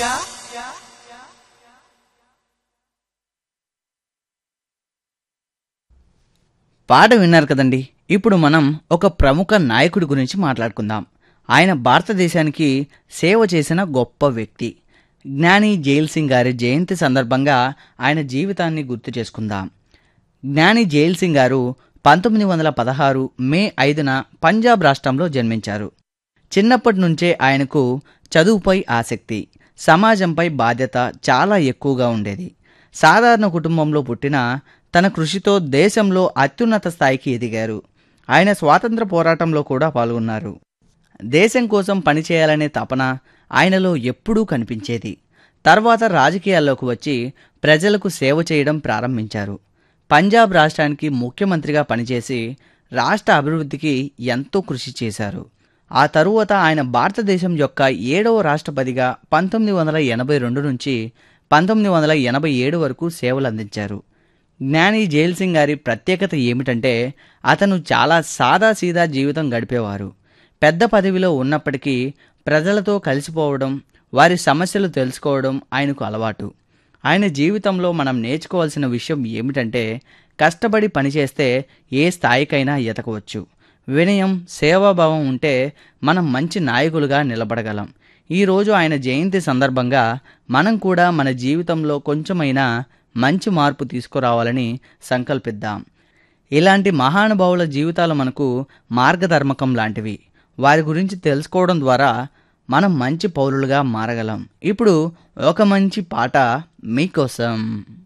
పాట విన్నారు కదండి ఇప్పుడు మనం ఒక ప్రముఖ నాయకుడి గురించి మాట్లాడుకుందాం ఆయన భారతదేశానికి సేవ చేసిన గొప్ప వ్యక్తి జ్ఞాని జైల్ సింగ్ గారి జయంతి సందర్భంగా ఆయన జీవితాన్ని గుర్తు చేసుకుందాం జ్ఞాని జైల్ సింగ్ గారు పంతొమ్మిది వందల పదహారు మే ఐదున పంజాబ్ రాష్ట్రంలో జన్మించారు చిన్నప్పటి నుంచే ఆయనకు చదువుపై ఆసక్తి సమాజంపై బాధ్యత చాలా ఎక్కువగా ఉండేది సాధారణ కుటుంబంలో పుట్టిన తన కృషితో దేశంలో అత్యున్నత స్థాయికి ఎదిగారు ఆయన స్వాతంత్ర పోరాటంలో కూడా పాల్గొన్నారు దేశం కోసం పనిచేయాలనే తపన ఆయనలో ఎప్పుడూ కనిపించేది తర్వాత రాజకీయాల్లోకి వచ్చి ప్రజలకు సేవ చేయడం ప్రారంభించారు పంజాబ్ రాష్ట్రానికి ముఖ్యమంత్రిగా పనిచేసి రాష్ట్ర అభివృద్ధికి ఎంతో కృషి చేశారు ఆ తరువాత ఆయన భారతదేశం యొక్క ఏడవ రాష్ట్రపతిగా పంతొమ్మిది వందల ఎనభై రెండు నుంచి పంతొమ్మిది వందల ఎనభై ఏడు వరకు సేవలు అందించారు జ్ఞాని జైల్ సింగ్ గారి ప్రత్యేకత ఏమిటంటే అతను చాలా సాదాసీదా జీవితం గడిపేవారు పెద్ద పదవిలో ఉన్నప్పటికీ ప్రజలతో కలిసిపోవడం వారి సమస్యలు తెలుసుకోవడం ఆయనకు అలవాటు ఆయన జీవితంలో మనం నేర్చుకోవాల్సిన విషయం ఏమిటంటే కష్టపడి పనిచేస్తే ఏ స్థాయికైనా ఎదగవచ్చు వినయం సేవాభావం ఉంటే మనం మంచి నాయకులుగా నిలబడగలం ఈరోజు ఆయన జయంతి సందర్భంగా మనం కూడా మన జీవితంలో కొంచెమైనా మంచి మార్పు తీసుకురావాలని సంకల్పిద్దాం ఇలాంటి మహానుభావుల జీవితాలు మనకు మార్గధర్మకం లాంటివి వారి గురించి తెలుసుకోవడం ద్వారా మనం మంచి పౌరులుగా మారగలం ఇప్పుడు ఒక మంచి పాట మీకోసం